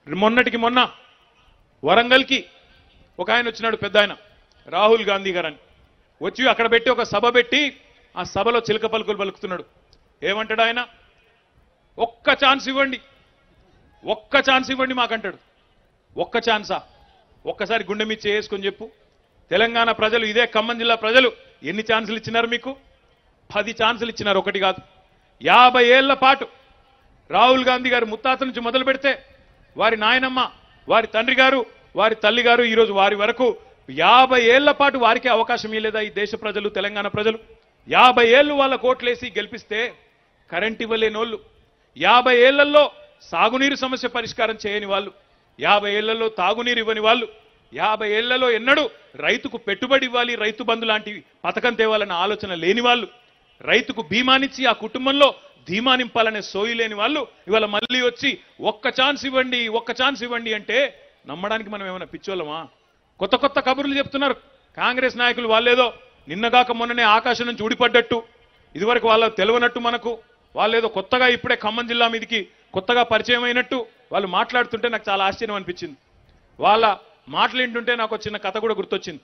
మొన్నటికి మొన్న వరంగల్కి ఒక ఆయన వచ్చినాడు పెద్ద ఆయన రాహుల్ గాంధీ గారని వచ్చి అక్కడ పెట్టి ఒక సభ పెట్టి ఆ సభలో చిలక పలుకులు పలుకుతున్నాడు ఏమంటాడు ఆయన ఒక్క ఛాన్స్ ఇవ్వండి ఒక్క ఛాన్స్ ఇవ్వండి మాకంటాడు ఒక్క ఛాన్సా ఒక్కసారి గుండె మీద చేసుకొని చెప్పు తెలంగాణ ప్రజలు ఇదే ఖమ్మం జిల్లా ప్రజలు ఎన్ని ఛాన్సులు ఇచ్చినారు మీకు పది ఛాన్సులు ఇచ్చినారు ఒకటి కాదు యాభై ఏళ్ల పాటు రాహుల్ గాంధీ గారు ముత్తాత నుంచి మొదలు పెడితే వారి నాయనమ్మ వారి తండ్రి గారు వారి తల్లి గారు ఈరోజు వారి వరకు యాభై ఏళ్ల పాటు వారికి అవకాశం ఇవ్వలేదా ఈ దేశ ప్రజలు తెలంగాణ ప్రజలు యాభై ఏళ్ళు వాళ్ళ కోట్లేసి గెలిపిస్తే కరెంట్ ఇవ్వలేనోళ్ళు యాభై ఏళ్లలో సాగునీరు సమస్య పరిష్కారం చేయని వాళ్ళు యాభై ఏళ్లలో తాగునీరు ఇవ్వని వాళ్ళు యాభై ఏళ్లలో ఎన్నడూ రైతుకు పెట్టుబడి ఇవ్వాలి రైతు బంధు లాంటి పథకం తేవాలన్న ఆలోచన లేని వాళ్ళు రైతుకు బీమానిచ్చి ఆ కుటుంబంలో ధీమా నింపాలనే సోయి లేని వాళ్ళు ఇవాళ మళ్ళీ వచ్చి ఒక్క ఛాన్స్ ఇవ్వండి ఒక్క ఛాన్స్ ఇవ్వండి అంటే నమ్మడానికి మనం ఏమైనా పిచ్చోళ్ళమా కొత్త కొత్త కబుర్లు చెప్తున్నారు కాంగ్రెస్ నాయకులు వాళ్ళేదో నిన్నగాక మొన్ననే ఆకాశం నుంచి ఊడిపడ్డట్టు ఇదివరకు వాళ్ళ తెలియనట్టు మనకు వాళ్ళేదో కొత్తగా ఇప్పుడే ఖమ్మం జిల్లా మీదకి కొత్తగా పరిచయం అయినట్టు వాళ్ళు మాట్లాడుతుంటే నాకు చాలా ఆశ్చర్యం అనిపించింది వాళ్ళ మాటలు వింటుంటే నాకు ఒక చిన్న కథ కూడా గుర్తొచ్చింది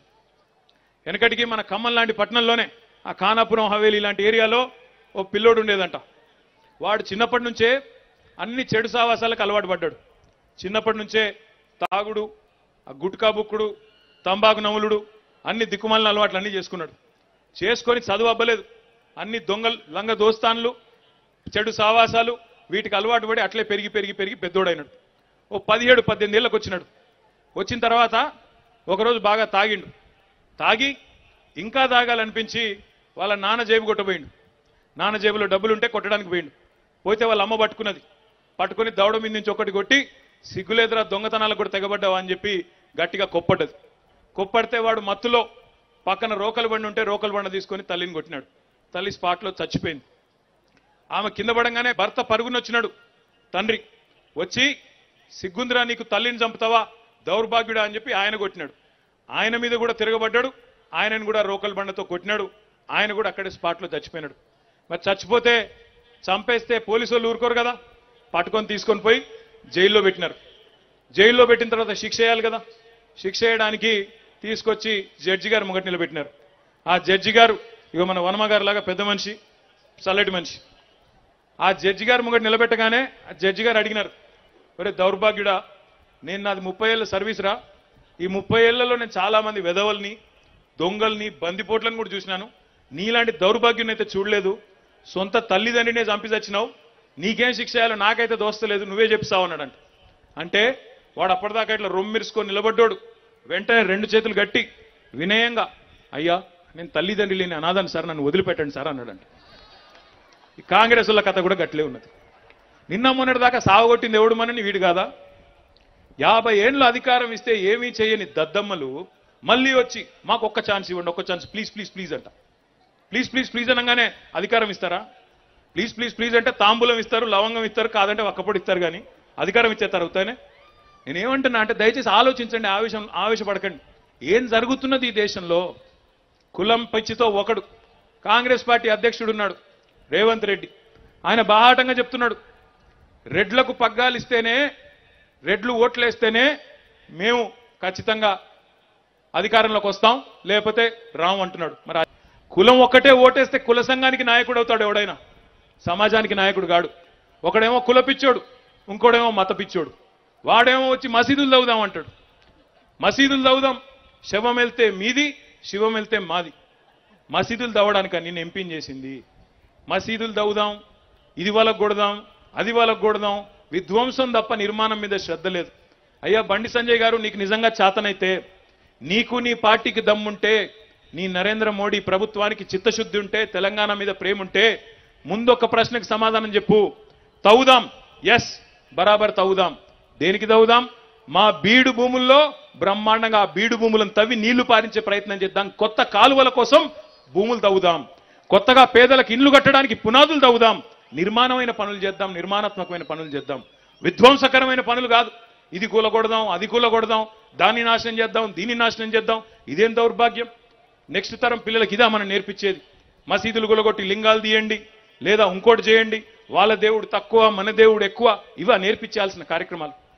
వెనకటికి మన ఖమ్మం లాంటి పట్టణంలోనే ఆ ఖానాపురం హవేలీ లాంటి ఏరియాలో ఓ పిల్లోడు ఉండేదంట వాడు చిన్నప్పటి నుంచే అన్ని చెడు సావాసాలకు అలవాటు పడ్డాడు చిన్నప్పటి నుంచే తాగుడు ఆ గుట్కా బుక్కుడు తంబాకు నములుడు అన్ని దిక్కుమాలిన అలవాట్లు అన్ని చేసుకున్నాడు చేసుకొని చదువు అవ్వలేదు అన్ని దొంగలు లంగ దోస్తాన్లు చెడు సావాసాలు వీటికి అలవాటు పడి అట్లే పెరిగి పెరిగి పెరిగి పెద్దోడైనాడు ఓ పదిహేడు పద్దెనిమిది ఏళ్ళకి వచ్చినాడు వచ్చిన తర్వాత ఒకరోజు బాగా తాగిండు తాగి ఇంకా తాగాలనిపించి వాళ్ళ నాన్న జేబు కొట్టబోయిండు నాన్న జేబులో డబ్బులు ఉంటే కొట్టడానికి పోయిండు పోతే వాళ్ళ అమ్మ పట్టుకున్నది పట్టుకొని దవడ మీద నుంచి ఒకటి కొట్టి సిగ్గులేదురా దొంగతనాలకు కూడా తెగబడ్డావా అని చెప్పి గట్టిగా కొప్పడ్డది కొప్పడితే వాడు మత్తులో పక్కన రోకలు బండి ఉంటే రోకలు బండ తీసుకొని తల్లిని కొట్టినాడు తల్లి స్పాట్లో చచ్చిపోయింది ఆమె కింద పడంగానే భర్త పరుగునొచ్చినాడు తండ్రి వచ్చి సిగ్గుందిరా నీకు తల్లిని చంపుతావా దౌర్భాగ్యుడా అని చెప్పి ఆయన కొట్టినాడు ఆయన మీద కూడా తిరగబడ్డాడు ఆయనను కూడా రోకల్ బండతో కొట్టినాడు ఆయన కూడా అక్కడే స్పాట్లో చచ్చిపోయినాడు మరి చచ్చిపోతే చంపేస్తే పోలీసు వాళ్ళు ఊరుకోరు కదా పట్టుకొని తీసుకొని పోయి జైల్లో పెట్టినారు జైల్లో పెట్టిన తర్వాత శిక్ష వేయాలి కదా శిక్ష వేయడానికి తీసుకొచ్చి జడ్జి గారు ముంగట నిలబెట్టినారు ఆ జడ్జి గారు ఇక మన వనమ గారు లాగా పెద్ద మనిషి చల్లటి మనిషి ఆ జడ్జి గారు ముంగట నిలబెట్టగానే ఆ జడ్జి గారు అడిగినారు ఒరే దౌర్భాగ్యుడా నేను నాది ముప్పై ఏళ్ళ సర్వీస్ రా ఈ ముప్పై ఏళ్లలో నేను చాలా మంది వెధవల్ని దొంగల్ని బందిపోట్లను కూడా చూసినాను నీలాంటి దౌర్భాగ్యం అయితే చూడలేదు సొంత తల్లిదండ్రినే చంపి చచ్చినావు నీకేం శిక్ష చేయాలో నాకైతే దోస్తలేదు నువ్వే చెప్పిస్తావు అన్నాడంట అంటే వాడు అప్పటిదాకా ఇట్లా రొమ్మిరుసుకొని నిలబడ్డాడు వెంటనే రెండు చేతులు గట్టి వినయంగా అయ్యా నేను తల్లిదండ్రి లేని అనాథాన్ని సార్ నన్ను వదిలిపెట్టండి సార్ అన్నాడంట ఈ కాంగ్రెస్ వాళ్ళ కథ కూడా గట్లే ఉన్నది నిన్న మొన్నటి దాకా సావగొట్టింది ఎవడు మనని వీడు కాదా యాభై ఏండ్లు అధికారం ఇస్తే ఏమీ చేయని దద్దమ్మలు మళ్ళీ వచ్చి మాకు ఒక్క ఛాన్స్ ఇవ్వండి ఒక్క ఛాన్స్ ప్లీజ్ ప్లీజ్ ప్లీజ్ అంట ప్లీజ్ ప్లీజ్ ప్లీజ్ అనగానే అధికారం ఇస్తారా ప్లీజ్ ప్లీజ్ ప్లీజ్ అంటే తాంబూలం ఇస్తారు లవంగం ఇస్తారు కాదంటే ఒక్కపొడి ఇస్తారు కానీ అధికారం ఇచ్చేస్తారు అవుతానే నేనేమంటున్నా అంటే దయచేసి ఆలోచించండి ఆవేశం ఆవేశపడకండి ఏం జరుగుతున్నది ఈ దేశంలో కులం పిచ్చితో ఒకడు కాంగ్రెస్ పార్టీ అధ్యక్షుడు ఉన్నాడు రేవంత్ రెడ్డి ఆయన బాహాటంగా చెప్తున్నాడు రెడ్లకు పగ్గాలు ఇస్తేనే రెడ్లు ఓట్లేస్తేనే మేము ఖచ్చితంగా అధికారంలోకి వస్తాం లేకపోతే రాము అంటున్నాడు మరి ఆ కులం ఒక్కటే ఓటేస్తే కుల సంఘానికి నాయకుడు అవుతాడు ఎవడైనా సమాజానికి నాయకుడు కాడు ఒకడేమో కుల పిచ్చోడు ఇంకోడేమో మత పిచ్చోడు వాడేమో వచ్చి మసీదులు తవ్వుదాం అంటాడు మసీదులు తవ్వుదాం శవం వెళ్తే మీది శివం వెళ్తే మాది మసీదులు తవ్వడానికి నిన్ను ఎంపిన్ చేసింది మసీదులు తవ్వుదాం ఇది వాళ్ళకు కొడదాం అది వాళ్ళకు కొడదాం విధ్వంసం తప్ప నిర్మాణం మీద శ్రద్ధ లేదు అయ్యా బండి సంజయ్ గారు నీకు నిజంగా చేతనైతే నీకు నీ పార్టీకి దమ్ముంటే నీ నరేంద్ర మోడీ ప్రభుత్వానికి చిత్తశుద్ధి ఉంటే తెలంగాణ మీద ప్రేమ ఉంటే ముందు ఒక ప్రశ్నకు సమాధానం చెప్పు తవ్వుదాం ఎస్ బరాబర్ తవ్వుదాం దేనికి తవ్వుదాం మా బీడు భూముల్లో బ్రహ్మాండంగా ఆ బీడు భూములను తవ్వి నీళ్లు పారించే ప్రయత్నం చేద్దాం కొత్త కాలువల కోసం భూములు తవ్వుదాం కొత్తగా పేదలకు ఇల్లు కట్టడానికి పునాదులు తవ్వుదాం నిర్మాణమైన పనులు చేద్దాం నిర్మాణాత్మకమైన పనులు చేద్దాం విధ్వంసకరమైన పనులు కాదు ఇది కూలగొడదాం అది కూలగొడదాం దాన్ని నాశనం చేద్దాం దీన్ని నాశనం చేద్దాం ఇదేం దౌర్భాగ్యం నెక్స్ట్ తరం పిల్లలకి ఇదా మనం నేర్పించేది మసీదులు గులగొట్టి లింగాలు తీయండి లేదా ఇంకోటి చేయండి వాళ్ళ దేవుడు తక్కువ మన దేవుడు ఎక్కువ ఇవా నేర్పించాల్సిన కార్యక్రమాలు